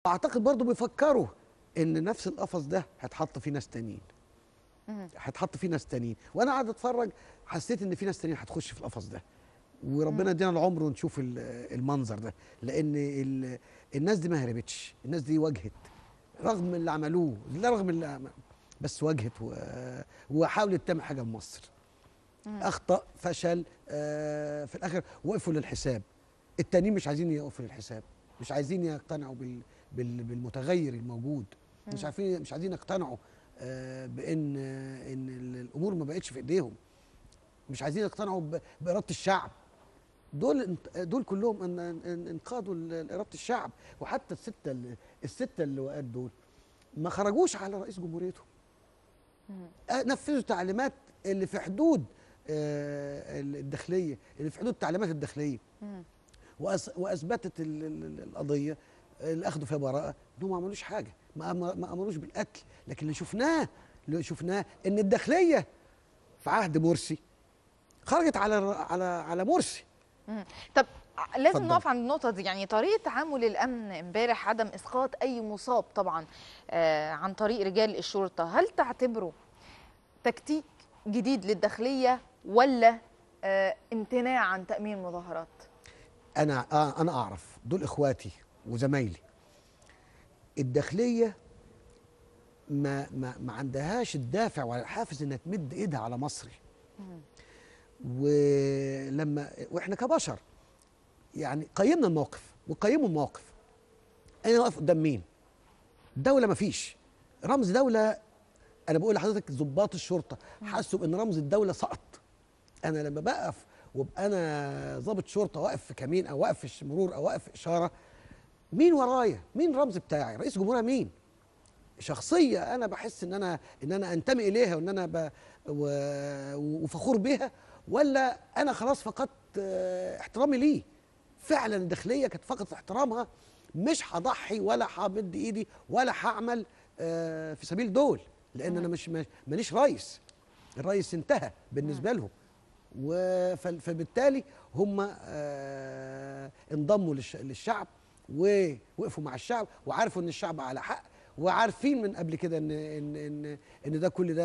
اعتقد برضو بيفكروا ان نفس القفص ده هيتحط فيه ناس تانيين هيتحط فيه ناس تانيين وانا قاعد اتفرج حسيت ان في ناس تانيين هتخش في القفص ده وربنا يدينا العمر ونشوف ال- المنظر ده لان ال- الناس دي ما هربتش الناس دي واجهت رغم اللي عملوه لا رغم اللي عمل بس واجهت و- وحاولت تعمل حاجه لمصر اخطا فشل آه، في الاخر وقفوا للحساب التانيين مش عايزين يقفوا للحساب مش عايزين يقتنعوا بال بال بالمتغير الموجود مش عارفين مش عايزين يقتنعوا آه، بان آه، ان ال- الامور ما بقتش في ايديهم مش عايزين يقتنعوا ب- باراده الشعب دول انت- دول كلهم ان- ان- انقادوا ل- لاراده الشعب وحتى السته اللي- السته اللواءات دول ما خرجوش على رئيس جمهوريتهم آه، نفذوا تعليمات اللي في حدود آه، الداخليه اللي في حدود التعليمات الداخليه وأس- واثبتت ال- ال- ال- القضيه اللي اخذوا فيها براءه انهم ما عملوش حاجه ما أمر- ما امروش بالقتل لكن اللي شفناه اللي شفناه ان الداخليه في عهد مرسي خرجت على على على مرسي طب لازم اتفضل. نقف عند النقطة دي يعني طريقة تعامل الأمن امبارح عدم إسقاط أي مصاب طبعا آه عن طريق رجال الشرطة هل تعتبره تكتيك جديد للداخلية ولا آه امتناع عن تأمين مظاهرات؟ انا آه انا اعرف دول اخواتي وزمايلي الداخليه ما ما ما عندهاش الدافع ولا الحافز انها تمد ايدها على مصري ولما واحنا كبشر يعني قيمنا الموقف وقيموا الموقف انا واقف قدام مين دوله ما فيش رمز دوله انا بقول لحضرتك ضباط الشرطه حسوا ان رمز الدوله سقط انا لما بقف وابقى انا ضابط شرطه واقف في كمين او واقف في مرور او واقف في اشاره مين ورايا مين الرمز بتاعي رئيس جمهوريه مين شخصيه انا بحس ان انا ان انا انتمي اليها وان انا ب و وفخور بيها ولا انا خلاص فقدت آه، احترامي ليه فعلا الداخليه كانت فقدت احترامها مش هضحي ولا همد ايدي ولا هعمل آه، في سبيل دول لان انا مش مش- مانيش رئيس الرئيس انتهى بالنسبه لهم و- فال- فبالتالي هم آه، انضموا للش- للشعب ووقفوا مع الشعب وعارفوا ان الشعب على حق وعارفين من قبل كده ان ان ان ان ده كل ده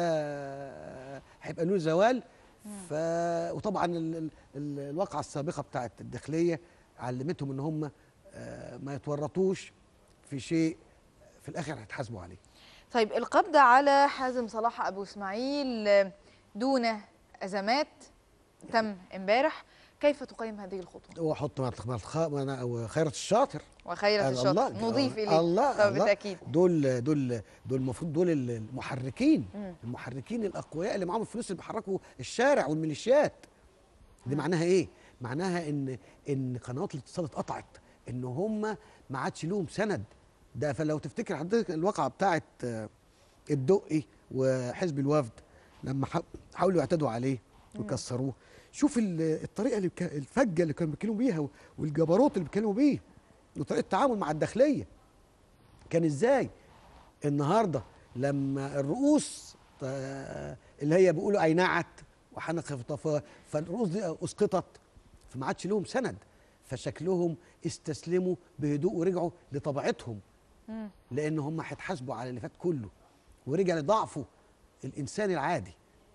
آه، هيبقى له زوال ف وطبعا ال- ال- ال- الواقعه السابقه بتاعت الداخليه علمتهم ان هم آه، ما يتورطوش في شيء في الاخر هيتحاسبوا عليه طيب القبض على حازم صلاح أبو إسماعيل آه، دون أزمات تم امبارح كيف تقيم هذه الخطوة؟ واحط مع مع خيرت الشاطر وخيرة الله- الشاطر نضيف إليه الله طبعا الله بالتأكيد دول دول دول المفروض دول المحركين مم. المحركين الاقوياء اللي معاهم الفلوس اللي بيحركوا الشارع والميليشيات دي معناها ايه معناها ان ان قنوات الاتصال اتقطعت ان هم ما عادش لهم سند ده فلو تفتكر حضرتك الواقعه بتاعت آه، الدقي وحزب الوفد لما ح- حاولوا يعتدوا عليه وكسروه شوف ال- الطريقه اللي كا- الفجه اللي كانوا بيتكلموا بيها والجبروت اللي بيتكلموا بيه وطريقه التعامل مع الداخليه كان ازاي النهارده لما الرؤوس آه، اللي هي بيقولوا اينعت وحنقت ف- فالرؤوس دي اسقطت فما عادش لهم سند فشكلهم استسلموا بهدوء ورجعوا لطبيعتهم مم. لان هم هيتحاسبوا على اللي فات كله ورجع لضعفه الانسان العادي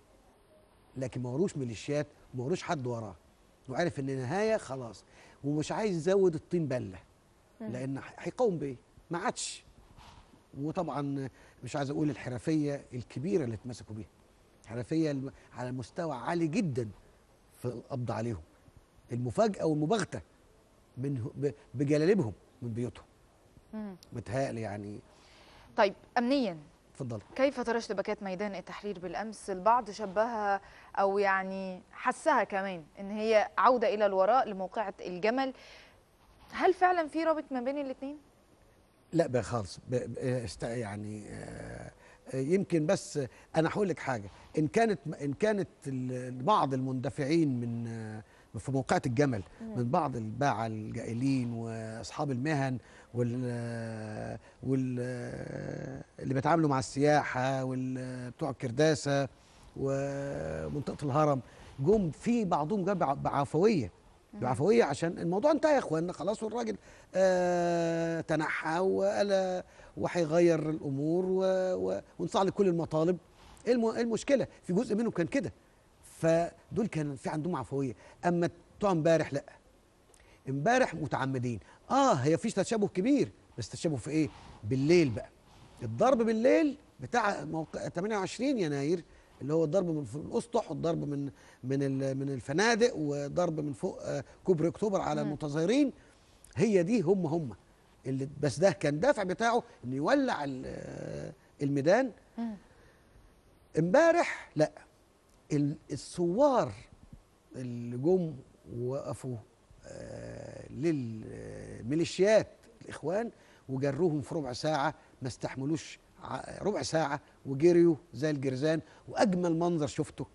لكن ما وروش ميليشيات ما وروش حد وراه وعرف ان النهايه خلاص ومش عايز يزود الطين بله لان هيقاوم بايه؟ ما عادش وطبعا مش عايز اقول الحرفيه الكبيره اللي اتمسكوا بيها حرفيه الم- على مستوى عالي جدا في القبض عليهم المفاجاه والمباغته من ب- بجلالبهم من بيوتهم مم. متهيألي يعني طيب أمنيا اتفضل كيف ترى اشتباكات ميدان التحرير بالامس البعض شبهها او يعني حسها كمان ان هي عوده الى الوراء لموقعه الجمل هل فعلا في رابط ما بين الاثنين لا بقى خالص ب- ب- است- يعني آه، آه، يمكن بس آه، انا هقول لك حاجه ان كانت ان كانت ال- بعض المندفعين من آه، في موقعة الجمل من بعض الباعة الجائلين واصحاب المهن وال آه، وال آه، اللي بيتعاملوا مع السياحه وال بتوع الكرداسه ومنطقه الهرم جم في بعضهم جاب بعفويه بعفويه عشان الموضوع انتهى يا اخوانا خلاص والراجل آه تنحى وقال وهيغير الامور و... و... ونصع لكل المطالب إيه الم... إيه المشكله في جزء منهم كان كده فدول كان في عندهم عفويه اما بتوع امبارح لا امبارح متعمدين اه هي فيش تشابه كبير بس تشابه في ايه بالليل بقى الضرب بالليل بتاع موقع 28 يناير اللي هو الضرب من فوق الاسطح والضرب من من ال- من الفنادق وضرب من فوق آه، كوبري اكتوبر على المتظاهرين هي دي هم هم اللي بس ده كان دافع بتاعه انه يولع ال- آه، الميدان امبارح لا ال- الثوار اللي جم وقفوا آه، للميليشيات الاخوان وجروهم في ربع ساعه ما استحملوش ع- ربع ساعه وجريوا زي الجرزان واجمل منظر شفته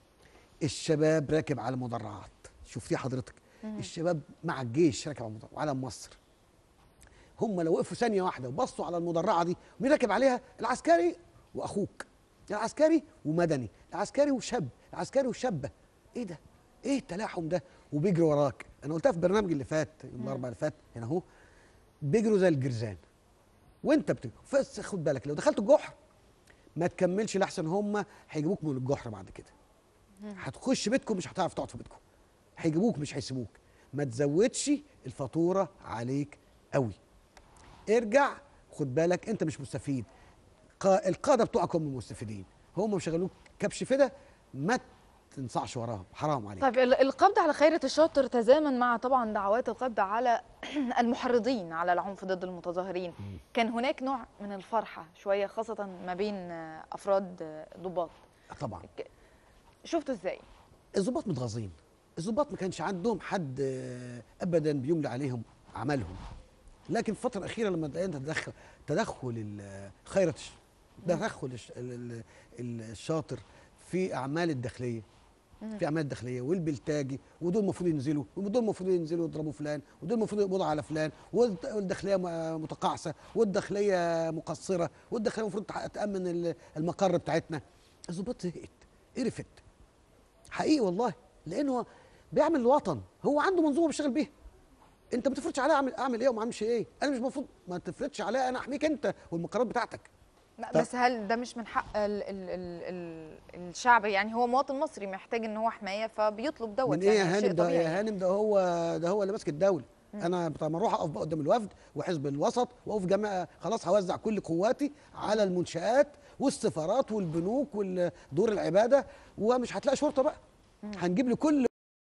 الشباب راكب على مدرعات شفتيه حضرتك الشباب مع الجيش راكب على مدرعات وعلم مصر هم لو وقفوا ثانيه واحده وبصوا على المدرعه دي مين راكب عليها العسكري واخوك العسكري ومدني العسكري وشاب العسكري وشابه ايه ده ايه التلاحم ده وبيجري وراك انا قلتها في البرنامج اللي فات يوم الاربعاء اللي فات هنا اهو بيجروا زي الجرزان وانت بتجري بس خد بالك لو دخلت الجحر ما تكملش لحسن هم هيجيبوك من الجحر بعد كده هتخش بيتكم مش هتعرف تقعد في بيتكم هيجيبوك مش هيسيبوك ما تزودش الفاتوره عليك قوي ارجع خد بالك انت مش مستفيد قا- القاده بتوعك هم المستفيدين هم مشغلوك كبش فدا ما تنصعش وراهم حرام عليك طيب ال- القبض على خيرة الشاطر تزامن مع طبعا دعوات القبض على المحرضين على العنف ضد المتظاهرين كان هناك نوع من الفرحة شوية خاصة ما بين آه، أفراد آه، ضباط طبعا شفتوا ازاي؟ الضباط متغاظين الضباط ما كانش عندهم حد آه، ابدا بيملي عليهم عملهم لكن في الفتره الاخيره لما لقينا تدخل تدخل ال- خيرة الش- تدخل الش- ال- ال- الشاطر في اعمال الداخليه في اعمال الداخليه والبلتاجي ودول المفروض ينزلوا ودول المفروض ينزلوا يضربوا فلان ودول المفروض يقبضوا على فلان والد- والداخليه م- متقاعسه والداخليه مقصره والداخليه المفروض تح- تامن ال- المقر بتاعتنا الضباط زهقت قرفت حقيقي والله لانه بيعمل الوطن هو عنده منظومه بيشتغل بيها انت ما تفرضش عليا اعمل اعمل ايه وما اعملش ايه انا مش المفروض ما تفرضش عليا انا احميك انت والمقرات بتاعتك لا طب- بس هل ده مش من حق ال ال ال ال الشعب يعني هو مواطن مصري محتاج ان هو حمايه فبيطلب دوت من ايه يعني يا شيء هانم ده طبيعي. يا هانم ده هو ده هو اللي ماسك الدوله انا بتاع ما اروح اقف بقى قدام الوفد وحزب الوسط واقف جماعه خلاص هوزع كل قواتي على المنشات والسفارات والبنوك ودور العباده ومش هتلاقي شرطه بقى هنجيب لكل